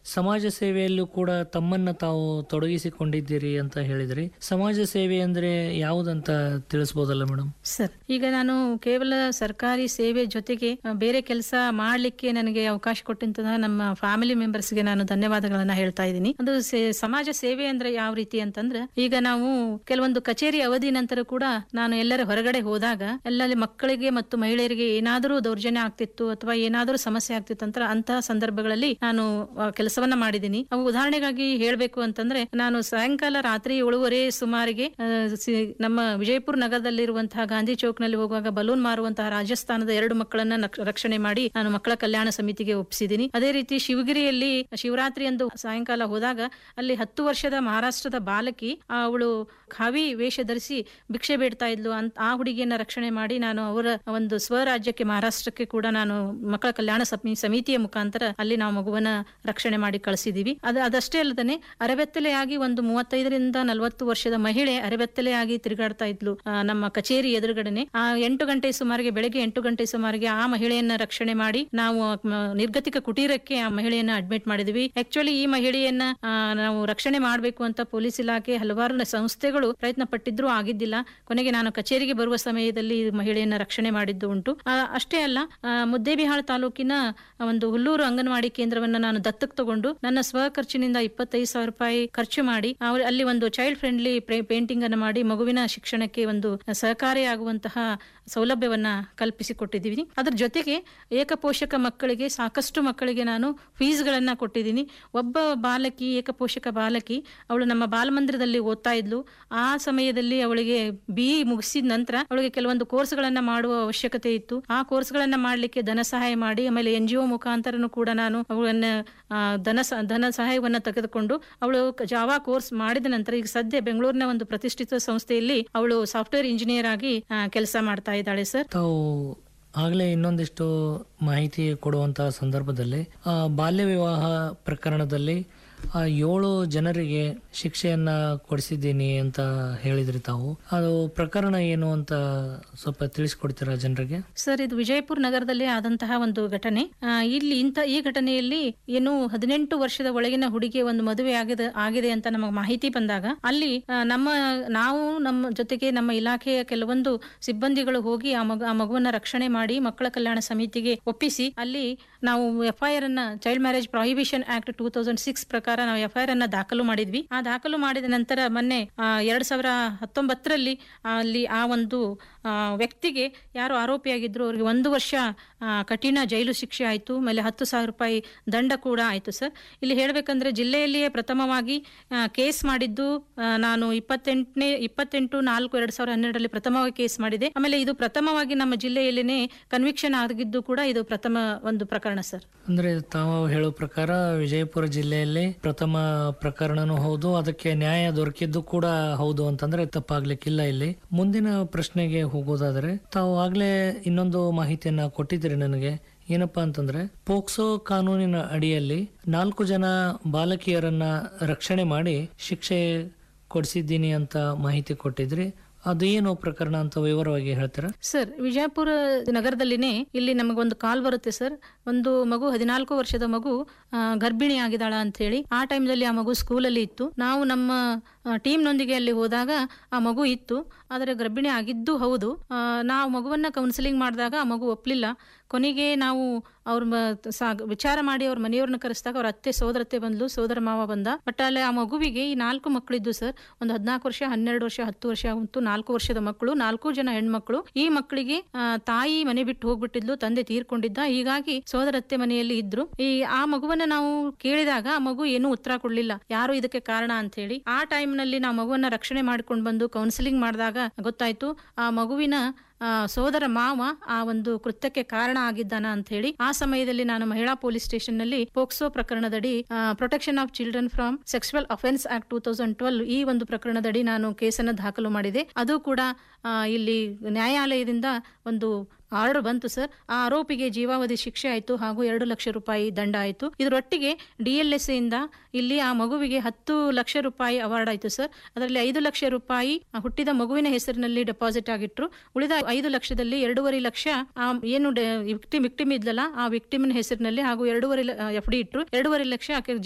ಸಮಾಜ ಸೇವೆಯಲ್ಲೂ ಕೂಡ ತಮ್ಮನ್ನ ತಾವು ತೊಡಗಿಸಿಕೊಂಡಿದ್ದೀರಿ ಅಂತ ಹೇಳಿದ್ರಿ ಸಮಾಜ ಸೇವೆ ಅಂದ್ರೆ ಯಾವುದಂತ ತಿಳಿಸ್ಬೋದಲ್ಲ ಮೇಡಮ್ ಸರ್ ಈಗ ನಾನು ಕೇವಲ ಸರ್ಕಾರಿ ಸೇವೆ ಜೊತೆಗೆ ಆ, ಬೇರೆ ಕೆಲಸ ಮಾಡ್ಲಿಕ್ಕೆ ನನಗೆ ಅವಕಾಶ ಕೊಟ್ಟಂತಹ ನಮ್ಮ ಫ್ಯಾಮಿಲಿ ಮೆಂಬರ್ಸ್ಗೆ ನಾನು ಧನ್ಯವಾದಗಳನ್ನ ಹೇಳ್ತಾ ಇದ್ದೀನಿ ಅದು ಸೇ- ಸಮಾಜ ಸೇವೆ ಅಂದ್ರೆ ಯಾವ ರೀತಿ ಅಂತಂದ್ರೆ ಈಗ ನಾವು ಕೆಲವೊಂದು ಕಚೇರಿ ಅವಧಿ ನಂತರ ಕೂಡ ನಾನು ಎಲ್ಲರ ಹೊರಗಡೆ ಹೋದಾಗ ಎಲ್ಲಲ್ಲಿ ಮಕ್ಕಳಿಗೆ ಮತ್ತು ಮಹಿಳೆಯರಿಗೆ ಏನಾದರೂ ದೌರ್ಜನ್ಯ ಆಗ್ತಿತ್ತು ಅಥವಾ ಏನಾದರೂ ಸಮಸ್ಯೆ ಆಗ್ತಿತ್ತು ಅಂತ ಅಂತಹ ಸಂದರ್ಭಗಳಲ್ಲಿ ನಾನು ಆ, ಕೆಲಸವನ್ನ ಮಾಡಿದ್ದೀನಿ ಅವು ಉದಾಹರಣೆಗಾಗಿ ಹೇಳ್ಬೇಕು ಅಂತಂದ್ರೆ ನಾನು ಸಾಯಂಕಾಲ ರಾತ್ರಿ ಏಳುವರೆ ಸುಮಾರಿಗೆ ಆ, ಸಿ- ನಮ್ಮ ವಿಜಯಪುರ ನಗರದಲ್ಲಿರುವಂತಹ ಗಾಂಧಿ ಚೌಕ್ ನಲ್ಲಿ ಹೋಗುವಾಗ ಬಲೂನ್ ಮಾರುವಂತಹ ರಾಜಸ್ಥಾನದ ಎರಡು ಮಕ್ಕಳನ್ನ ನಕ್- ರಕ್ಷಣೆ ಮಾಡಿ ನಾನು ಮಕ್ಕಳ ಕಲ್ಯಾಣ ಸಮಿತಿಗೆ ಒಪ್ಪಿಸಿದ್ದೀನಿ ಅದೇ ರೀತಿ ಶಿವಗಿರಿಯಲ್ಲಿ ಶಿವರಾತ್ರಿ ಎಂದು ಸಾಯಂಕಾಲ ಹೋದಾಗ ಅಲ್ಲಿ ಹತ್ತು ವರ್ಷದ ಮಹಾರಾಷ್ಟ್ರದ ಬಾಲಕಿ ಆ, ಅವಳು ಖಾವಿ ವೇಷ ಧರಿಸಿ ಭಿಕ್ಷೆ ಬೇಡ್ತಾ ಇದ್ಲು ಅಂತ ಆ ಹುಡುಗಿಯನ್ನ ರಕ್ಷಣೆ ಮಾಡಿ ನಾನು ಅವರ ಒಂದು ಸ್ವರಾಜ್ಯಕ್ಕೆ ಮಹಾರಾಷ್ಟ್ರಕ್ಕೆ ಕೂಡ ನಾನು ಮಕ್ಕಳ ಕಲ್ಯಾಣ ಸಮಿ- ಸಮಿತಿಯ ಮುಖಾಂತರ ಅಲ್ಲಿ ನಾವು ಮಗುವನ್ನ ರಕ್ಷಣೆ ಮಾಡಿ ಕಳಿಸಿದೀವಿ ಅದು ಅದಷ್ಟೇ ಅಲ್ಲದೆ ಅರೆಬೆತ್ತಲೆಯಾಗಿ ಒಂದು ಮೂವತ್ತೈದರಿಂದ ನಲವತ್ತು ವರ್ಷದ ಮಹಿಳೆ ಅರೆಬೆತ್ತಲೆಯಾಗಿ ತಿರುಗಾಡ್ತಾ ಇದ್ಲು ಆ, ನಮ್ಮ ಕಚೇರಿ ಎದುರುಗಡೆನೆ ಆ ಎಂಟು ಗಂಟೆ ಸುಮಾರಿಗೆ ಬೆಳಗ್ಗೆ ಎಂಟು ಗಂಟೆ ಸುಮಾರಿಗೆ ಆ ಮಹಿಳೆಯನ್ನ ರಕ್ಷಣೆ ಮಾಡಿ ನಾವು ಮ- ನಿರ್ಗತಿಕ ಕುಟೀರಕ್ಕೆ ಆ ಮಹಿಳೆಯನ್ನ ಅಡ್ಮಿಟ್ ಮಾಡಿದ್ವಿ ಆಕ್ಚುಲಿ ಈ ಮಹಿಳೆಯನ್ನ ಆ, ನಾವು ರಕ್ಷಣೆ ಮಾಡಬೇಕು ಅಂತ ಪೊಲೀಸ್ ಇಲಾಖೆ ಹಲವಾರು ನ- ಸಂಸ್ಥೆಗಳು ಪ್ರಯತ್ನ ಪಟ್ಟಿದ್ರು ಆಗಿದ್ದಿಲ್ಲ ಕೊನೆಗೆ ನಾನು ಕಚೇರಿಗೆ ಬರುವ ಸಮಯದಲ್ಲಿ ಈ ಮಹಿಳೆಯನ್ನ ರಕ್ಷಣೆ ಮಾಡಿದ್ದು ಉಂಟು ಆ, ಅಷ್ಟೇ ಅಲ್ಲ ಆ, ಮುದ್ದೇಬಿಹಾಳ ತಾಲೂಕಿನ ಒಂದು ಹುಲ್ಲೂರು ಅಂಗನವಾಡಿ ಕೇಂದ್ರವನ್ನ ನಾನು ದತ್ತಕ್ ತಗೊಂಡು ನನ್ನ ಸ್ವ ಖರ್ಚಿನಿಂದ ಇಪ್ಪತ್ತೈದು ಸಾವಿರ ರೂಪಾಯಿ ಖರ್ಚು ಮಾಡಿ ಅವ್ರ- ಅಲ್ಲಿ ಒಂದು ಚೈಲ್ಡ್ ಫ್ರೆಂಡ್ಲಿ ಪೇಂಟಿಂಗ್ ಅನ್ನು ಮಾಡಿ ಮಗುವಿನ ಶಿಕ್ಷಣಕ್ಕೆ ಒಂದು ಸಹಕಾರಿಯಾಗುವಂತಹ ಸೌಲಭ್ಯವನ್ನ ಕಲ್ಪಿಸಿಕೊಟ್ಟಿದ್ದೀವಿ ಅದ್ರ ಜೊತೆಗೆ ಏಕಪೋಷಕ ಮಕ್ಕಳಿಗೆ ಸಾಕಷ್ಟು ಮಕ್ಕಳಿಗೆ ನಾನು ಫೀಸ್ಗಳನ್ನ ಕೊಟ್ಟಿದ್ದೀನಿ ಒಬ್ಬ ಬಾಲಕಿ ಏಕಪೋಷಕ ಬಾಲಕಿ ಅವಳು ನಮ್ಮ ಬಾಲಮಂದಿರದಲ್ಲಿ ಓದ್ತಾ ಇದ್ಲು ಆ ಸಮಯದಲ್ಲಿ ಅವಳಿಗೆ ಬಿ ಮುಗಿಸಿದ ನಂತರ ಅವಳಿಗೆ ಕೆಲವೊಂದು ಕೋರ್ಸ್ಗಳನ್ನ ಮಾಡುವ ಅವಶ್ಯಕತೆ ಇತ್ತು ಆ ಕೋರ್ಸ್ಗಳನ್ನ ಮಾಡ್ಲಿಕ್ಕೆ ಧನ ಸಹಾಯ ಮಾಡಿ ಆಮೇಲೆ ಎನ್ ಜಿ ಒ ಮುಖಾಂತರನು ಕೂಡ ನಾನು ಅವಳನ್ನ ಆ, ಧನ ಸ- ಧನ ಸಹಾಯವನ್ನ ತೆಗೆದುಕೊಂಡು ಅವಳು ಜಾವಾ ಕೋರ್ಸ್ ಮಾಡಿದ ನಂತರ ಈಗ ಸದ್ಯ ಬೆಂಗಳೂರಿನ ಒಂದು ಪ್ರತಿಷ್ಠಿತ ಸಂಸ್ಥೆಯಲ್ಲಿ ಅವಳು ಸಾಫ್ಟ್ವೇರ್ ಇಂಜಿನಿಯರ್ ಆಗಿ ಕೆಲಸ ಮಾಡ್ತಾ ಇದ್ದಾಳೆ ಸರ್ ತಾವು ಆಗಲೇ ಇನ್ನೊಂದಿಷ್ಟು ಮಾಹಿತಿ ಕೊಡುವಂತಹ ಸಂದರ್ಭದಲ್ಲಿ ಆ, ಬಾಲ್ಯ ವಿವಾಹ ಪ್ರಕರಣದಲ್ಲಿ ಆ ಏಳು ಜನರಿಗೆ ಶಿಕ್ಷೆಯನ್ನ ಕೊಡಿಸಿದ್ದೀನಿ ಅಂತ ಹೇಳಿದ್ರಿ ತಾವು ಅದು ಪ್ರಕರಣ ಏನು ಅಂತ ಸ್ವಲ್ಪ ತಿಳಿಸ್ಕೊಡ್ತೀರಾ ಜನರಿಗೆ ಸರ್ ಇದು ವಿಜಯಪುರ ನಗರದಲ್ಲಿ ಆದಂತಹ ಒಂದು ಘಟನೆ ಆ, ಇಲ್ಲಿ ಇಂತ ಈ ಘಟನೆಯಲ್ಲಿ ಏನು ಹದಿನೆಂಟು ವರ್ಷದ ಒಳಗಿನ ಹುಡುಗಿಯ ಒಂದು ಮದುವೆ ಆಗಿದೆ ಆಗಿದೆ ಅಂತ ನಮಗೆ ಮಾಹಿತಿ ಬಂದಾಗ ಅಲ್ಲಿ ಆ, ನಮ್ಮ ನಾವು ನಮ್ಮ ಜೊತೆಗೆ ನಮ್ಮ ಇಲಾಖೆಯ ಕೆಲವೊಂದು ಸಿಬ್ಬಂದಿಗಳು ಹೋಗಿ ಆ ಮಗು ಆ ಮಗುವನ್ನ ರಕ್ಷಣೆ ಮಾಡಿ ಮಕ್ಕಳ ಕಲ್ಯಾಣ ಸಮಿತಿಗೆ ಒಪ್ಪಿಸಿ ಅಲ್ಲಿ ನಾವು ಎಫ್ಐಆರ್ ಅನ್ನ child marriage prohibition act two thousand six ಪ್ರಕಾರ ನಾವು ಎಫ್ಐಆರ್ ಅನ್ನ ದಾಖಲು ಮಾಡಿದ್ವಿ ಆ ದಾಖಲು ಮಾಡಿದ ನಂತರ ಮೊನ್ನೆ ಆ, ಎರಡ್ ಸಾವಿರ ಹತ್ತೊಂಬತ್ತರಲ್ಲಿ ಅಲ್ಲಿ ಆ ಒಂದು ಆ, ವ್ಯಕ್ತಿಗೆ ಯಾರು ಆರೋಪಿಯಾಗಿದ್ರು ಅವರಿಗೆ ಒಂದು ವರ್ಷ ಆ, ಕಠಿಣ ಜೈಲು ಶಿಕ್ಷೆ ಆಯಿತು ಆಮೇಲೆ ಹತ್ತು ಸಾವಿರ ರೂಪಾಯಿ ದಂಡ ಕೂಡ ಆಯಿತು ಸರ್ ಇಲ್ಲಿ ಹೇಳಬೇಕಂದ್ರೆ ಜಿಲ್ಲೆಯಲ್ಲಿಯೇ ಪ್ರಥಮವಾಗಿ ಆ, ಕೇಸ್ ಮಾಡಿದ್ದು ಆ, ನಾನು ಇಪ್ಪತ್ತೆಂಟನೇ ಇಪ್ಪತ್ತೆಂಟು ನಾಲ್ಕು ಎರಡ್ ಸಾವಿರದ ಹನ್ನೆರಡರಲ್ಲಿ ಪ್ರಥಮವಾಗಿ ಕೇಸ್ ಮಾಡಿದೆ ಆಮೇಲೆ ಇದು ಪ್ರಥಮವಾಗಿ ನಮ್ಮ ಜಿಲ್ಲೆಯಲ್ಲಿನೇ ಕನ್ವಿಕ್ಷನ್ ಆಗಿದ್ದು ಕೂಡ ಇದು ಪ್ರಥಮ ಒಂದು ಪ್ರಕರಣ ಸರ್ ಅಂದ್ರೆ ತಾವು ಹೇಳೋ ಪ್ರಕಾರ ವಿಜಯಪುರ ಜಿಲ್ಲೆಯಲ್ಲಿ ಪ್ರಥಮ ಪ್ರಕರಣನೂ ಹೌದು ಅದಕ್ಕೆ ನ್ಯಾಯ ದೊರಕಿದ್ದು ಕೂಡ ಹೌದು ಅಂತಂದ್ರೆ ತಪ್ಪಾಗ್ಲಿಕ್ಕಿಲ್ಲ ಇಲ್ಲಿ ಮುಂದಿನ ಪ್ರಶ್ನೆಗೆ ಹೋಗೋದಾದ್ರೆ ತಾವು ಆಗ್ಲೇ ಇನ್ನೊಂದು ಮಾಹಿತಿಯನ್ನ ಕೊಟ್ಟಿದ್ದೀರಿ ನನಗೆ ಏನಪ್ಪಾ ಅಂತಂದ್ರೆ ಪೋಕ್ಸೋ ಕಾನೂನಿನ ಅಡಿಯಲ್ಲಿ ನಾಲ್ಕು ಜನ ಬಾಲಕಿಯರನ್ನ ರಕ್ಷಣೆ ಮಾಡಿ ಶಿಕ್ಷೆ ಕೊಡಿಸಿದ್ದೀನಿ ಅಂತ ಮಾಹಿತಿ ಕೊಟ್ಟಿದ್ರಿ ಅದು ಏನು ಪ್ರಕರಣ ಅಂತ ವಿವರವಾಗಿ ಹೇಳ್ತೀರಾ ಸರ್ ವಿಜಯಪುರ ನಗರದಲ್ಲಿನೇ ಇಲ್ಲಿ ನಮಗೊಂದು ಕಾಲ್ ಬರುತ್ತೆ ಸರ್ ಒಂದು ಮಗು ಹದಿನಾಲ್ಕು ವರ್ಷದ ಮಗು ಆ, ಗರ್ಭಿಣಿ ಆಗಿದ್ದಾಳ ಅಂತ ಹೇಳಿ ಆ ಟೈಮ್ದಲ್ಲಿ ಆ ಮಗು ಸ್ಕೂಲಲ್ಲಿ ಇತ್ತು ನಾವು ನಮ್ಮ ಟೀಮ್ನೊಂದಿಗೆ ಅಲ್ಲಿ ಹೋದಾಗ ಆ ಮಗು ಇತ್ತು ಆದರೆ ಗರ್ಭಿಣಿ ಆಗಿದ್ದು ಹೌದು ಆ, ನಾವು ಮಗುವನ್ನ ಕೌನ್ಸಿಲಿಂಗ್ ಮಾಡಿದಾಗ ಆ ಮಗು ಒಪ್ಲಿಲ್ಲ ಕೊನೆಗೆ ನಾವು ಅವ್ರ ಮ- ಸಾ- ವಿಚಾರ ಮಾಡಿ ಅವ್ರ ಮನೆಯವ್ರನ್ನ ಕರೆಸಿದಾಗ ಅವ್ರ ಅತ್ತೆ ಸೋದರತ್ತೆ ಬಂದ್ಲು ಸೋದರ ಮಾವ ಬಂದ ಬಟ್ ಅಲ್ಲಿ ಆ ಮಗುವಿಗೆ ಈ ನಾಲ್ಕು ಮಕ್ಕಳಿದ್ದು ಸರ್ ಒಂದು ಹದಿನಾಲ್ಕು ವರ್ಷ ಹನ್ನೆರಡು ವರ್ಷ ಹತ್ತು ವರ್ಷ ಮತ್ತು ನಾಲ್ಕು ವರ್ಷದ ಮಕ್ಕಳು ನಾಲ್ಕು ಜನ ಹೆಣ್ಮಕ್ಳು ಈ ಮಕ್ಕಳಿಗೆ ಆ, ತಾಯಿ ಮನೆ ಬಿಟ್ಟು ಹೋಗ್ಬಿಟ್ಟಿದ್ಲು ತಂದೆ ತೀರ್ಕೊಂಡಿದ್ದ ಹೀಗಾಗಿ ಸೋದರತ್ತೆ ಮನೆಯಲ್ಲಿ ಇದ್ರು ಈ ಆ ಮಗುವನ್ನ ನಾವು ಕೇಳಿದಾಗ ಆ ಮಗು ಏನು ಉತ್ತರ ಕೊಡ್ಲಿಲ್ಲ ಯಾರು ಇದಕ್ಕೆ ಕಾರಣ ಅಂತ ಹೇಳಿ ಆ ಟೈಮ್ ನಲ್ಲಿ ನಾವು ಮಗುವನ್ನ ರಕ್ಷಣೆ ಮಾಡ್ಕೊಂಡು ಬಂದು ಕೌನ್ಸಿಲಿಂಗ್ ಮಾಡಿದಾಗ ಗೊತ್ತಾಯ್ತು ಆ ಮಗುವಿನ ಆ, ಸೋದರ ಮಾವ ಆ ಒಂದು ಕೃತ್ಯಕ್ಕೆ ಕಾರಣ ಆಗಿದ್ದಾನ ಅಂತ ಹೇಳಿ ಆ ಸಮಯದಲ್ಲಿ ನಾನು ಮಹಿಳಾ ಪೊಲೀಸ್ ಸ್ಟೇಷನ್ ನಲ್ಲಿ ಪೋಕ್ಸೋ ಪ್ರಕರಣದಡಿ protection of children from sexual offence act two thousand twelve ಈ ಒಂದು ಪ್ರಕರಣದಡಿ ನಾನು ಕೇಸನ್ನು ದಾಖಲು ಮಾಡಿದೆ ಅದು ಕೂಡ ಆ, ಇಲ್ಲಿ ನ್ಯಾಯಾಲಯದಿಂದ ಒಂದು ಆರ್ಡರ್ ಬಂತು ಸರ್ ಆ ಆರೋಪಿಗೆ ಜೀವಾವಧಿ ಶಿಕ್ಷೆ ಆಯಿತು ಹಾಗೂ ಎರಡು ಲಕ್ಷ ರೂಪಾಯಿ ದಂಡ ಆಯಿತು ಇದರೊಟ್ಟಿಗೆ ಡಿ ಎಲ್ ಎಸ್ ಇಂದ ಇಲ್ಲಿ ಆ ಮಗುವಿಗೆ ಹತ್ತು ಲಕ್ಷ ರೂಪಾಯಿ ಅವಾರ್ಡ್ ಆಯಿತು ಸರ್ ಅದರಲ್ಲಿ ಐದು ಲಕ್ಷ ರೂಪಾಯಿ ಆ ಹುಟ್ಟಿದ ಮಗುವಿನ ಹೆಸರಿನಲ್ಲಿ ಡೆಪಾಸಿಟ್ ಆಗಿಟ್ರು ಉಳಿದ ಐದು ಲಕ್ಷದಲ್ಲಿ ಎರಡೂವರೆ ಲಕ್ಷ ಆ ಏನು ವಿಕ್ಟಿಮ್ ವಿಕ್ಟಿಮ್ ಇದ್ಲಲ್ಲ ಆ ವಿಕ್ಟಿಮಿನ ಹೆಸರಿನಲ್ಲಿ ಹಾಗೂ ಎರಡೂವರೆ ಎಫ್ ಡಿ ಇಟ್ರು ಎರಡೂವರೆ ಲಕ್ಷ ಆಕೆ